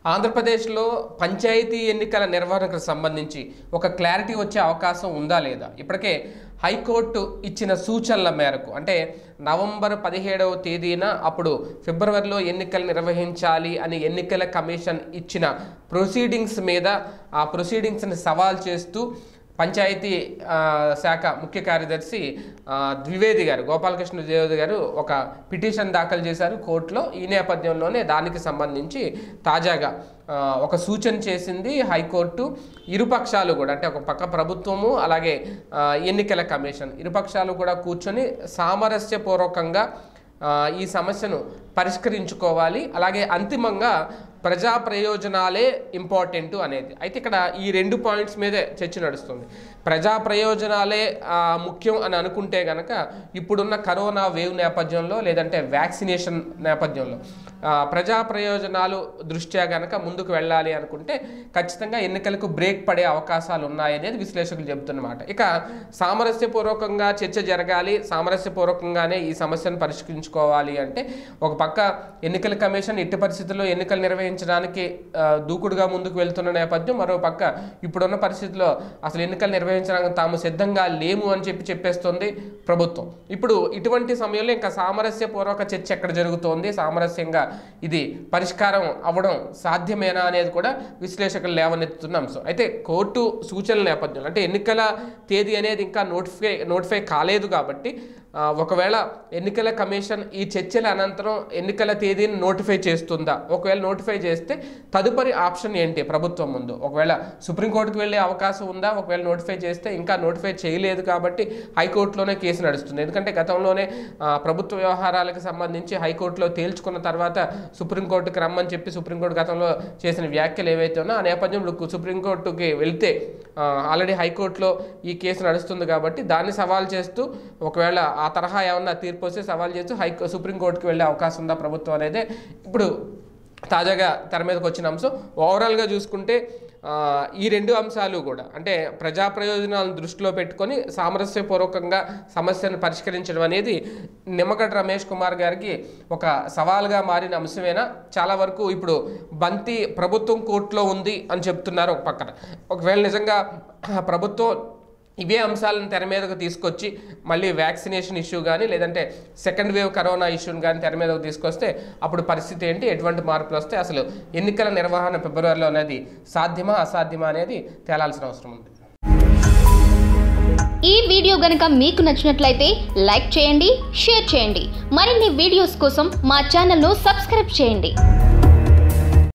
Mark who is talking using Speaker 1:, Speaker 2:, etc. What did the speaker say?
Speaker 1: ఆంధ్రప్రదేశ్లో పంచాయతీ ఎన్నికల నిర్వహణకు సంబంధించి ఒక క్లారిటీ వచ్చే అవకాశం ఉందా లేదా ఇప్పటికే హైకోర్టు ఇచ్చిన సూచనల మేరకు అంటే నవంబర్ పదిహేడవ తేదీన అప్పుడు ఫిబ్రవరిలో ఎన్నికలు నిర్వహించాలి అని ఎన్నికల కమిషన్ ఇచ్చిన ప్రొసీడింగ్స్ మీద ఆ ప్రొసీడింగ్స్ని సవాల్ చేస్తూ పంచాయతీ ఆ, శాఖ ముఖ్య కార్యదర్శి ఆ, ద్వివేది గారు గోపాలకృష్ణ ద్వివేది గారు ఒక పిటిషన్ దాఖలు చేశారు కోర్టులో ఈ నేపథ్యంలోనే దానికి సంబంధించి తాజాగా ఆ, ఒక సూచన చేసింది హైకోర్టు ఇరుపక్షాలు కూడా అంటే ఒక పక్క ప్రభుత్వము అలాగే ఆ, ఎన్నికల కమిషన్ ఇరుపక్షాలు కూడా కూర్చొని సామరస్యపూర్వకంగా ఆ, ఈ సమస్యను పరిష్కరించుకోవాలి అలాగే అంతిమంగా ప్రజా ప్రయోజనాలే ఇంపార్టెంట్ అనేది అయితే ఇక్కడ ఈ రెండు పాయింట్స్ మీదే చర్చ నడుస్తుంది ప్రజా ప్రయోజనాలే ఆ, ముఖ్యం అని అనుకుంటే గనక ఇప్పుడున్న కరోనా వేవ్ నేపథ్యంలో లేదంటే వ్యాక్సినేషన్ నేపథ్యంలో ఆ, ప్రజా ప్రయోజనాలు దృష్ట్యా గనక ముందుకు వెళ్ళాలి అనుకుంటే ఖచ్చితంగా ఎన్నికలకు బ్రేక్ పడే అవకాశాలు ఉన్నాయనేది విశ్లేషకులు చెబుతున్నమాట ఇక సామరస్యపూర్వకంగా చర్చ జరగాలి సామరస్యపూర్వకంగానే ఈ సమస్యను పరిష్కరించుకోవాలి అంటే ఒక పక్క ఎన్నికల కమిషన్ ఎట్టి పరిస్థితుల్లో ఎన్నికలు నిర్వహించడానికి ఆ, దూకుడుగా ముందుకు వెళ్తున్న నేపథ్యం మరో పక్క ఇప్పుడున్న పరిస్థితుల్లో అసలు ఎన్నికలు నిర్వహించడానికి తాము సిద్ధంగా లేము అని చెప్పి చెప్పేస్తుంది ప్రభుత్వం ఇప్పుడు ఇటువంటి సమయంలో ఇంకా సామరస్యపూర్వక చర్చ ఎక్కడ జరుగుతోంది సామరస్యంగా ఇది పరిష్కారం అవ్వడం సాధ్యమేనా అనేది కూడా విశ్లేషకులు లేవనెత్తుతున్న అంశం అయితే కోర్టు సూచనల నేపథ్యంలో అంటే ఎన్నికల తేదీ అనేది ఇంకా నోటిఫై నోటిఫై కాలేదు కాబట్టి ఆ, ఒకవేళ ఎన్నికల కమిషన్ ఈ చర్చల అనంతరం ఎన్నికల తేదీని నోటిఫై చేస్తుందా ఒకవేళ నోటిఫై చేస్తే తదుపరి ఆప్షన్ ఏంటి ప్రభుత్వం ముందు ఒకవేళ సుప్రీంకోర్టుకు వెళ్ళే అవకాశం ఉందా ఒకవేళ నోటిఫై చేస్తే ఇంకా నోటిఫై చేయలేదు కాబట్టి హైకోర్టులోనే కేసు నడుస్తుంది ఎందుకంటే గతంలోనే ఆ, ప్రభుత్వ వ్యవహారాలకు సంబంధించి హైకోర్టులో తేల్చుకున్న తర్వాత సుప్రీంకోర్టుకి రమ్మని చెప్పి సుప్రీంకోర్టు గతంలో చేసిన వ్యాఖ్యలు ఏవైతే ఉన్నా ఆ నేపథ్యంలో సుప్రీంకోర్టుకి వెళ్తే ఆల్రెడీ హైకోర్టులో ఈ కేసు నడుస్తుంది కాబట్టి దాన్ని సవాల్ చేస్తూ ఒకవేళ ఆ తరహా ఏమన్నా తీర్పు వస్తే సవాల్ చేస్తూ హైకో సుప్రీంకోర్టుకి వెళ్ళే అవకాశం ఉందా ప్రభుత్వం అనేది ఇప్పుడు తాజాగా తెర మీదకి వచ్చిన అంశం ఓవరాల్గా చూసుకుంటే ఆ, ఈ రెండు అంశాలు కూడా అంటే ప్రజా ప్రయోజనాలను దృష్టిలో పెట్టుకొని సామరస్యపూర్వకంగా సమస్యను పరిష్కరించడం అనేది నిమ్మగడ్డ రమేష్ కుమార్ గారికి ఒక సవాల్గా మారిన అంశమేనా చాలా వరకు ఇప్పుడు బంతి ప్రభుత్వం కోర్టులో ఉంది అని చెప్తున్నారు ఒక పక్కన ఒకవేళ నిజంగా ప్రభుత్వం ఇవే అంశాలను తెర మీదకు తీసుకొచ్చి మళ్ళీ వ్యాక్సినేషన్ ఇష్యూ కానీ లేదంటే సెకండ్ వేవ్ కరోనా ఇష్యూని కానీ తెర మీదకు తీసుకొస్తే అప్పుడు పరిస్థితి ఏంటి ఎటువంటి మార్పులు వస్తే అసలు ఎన్నికల నిర్వహణ ఫిబ్రవరిలో అనేది సాధ్యమా అసాధ్యమా అనేది తేలాల్సిన అవసరం ఉంది
Speaker 2: ఈ వీడియో గనుక మీకు నచ్చినట్లయితే లైక్ చేయండి షేర్ చేయండి మరిన్ని వీడియోస్ కోసం మా ఛానల్ను సబ్స్క్రైబ్ చేయండి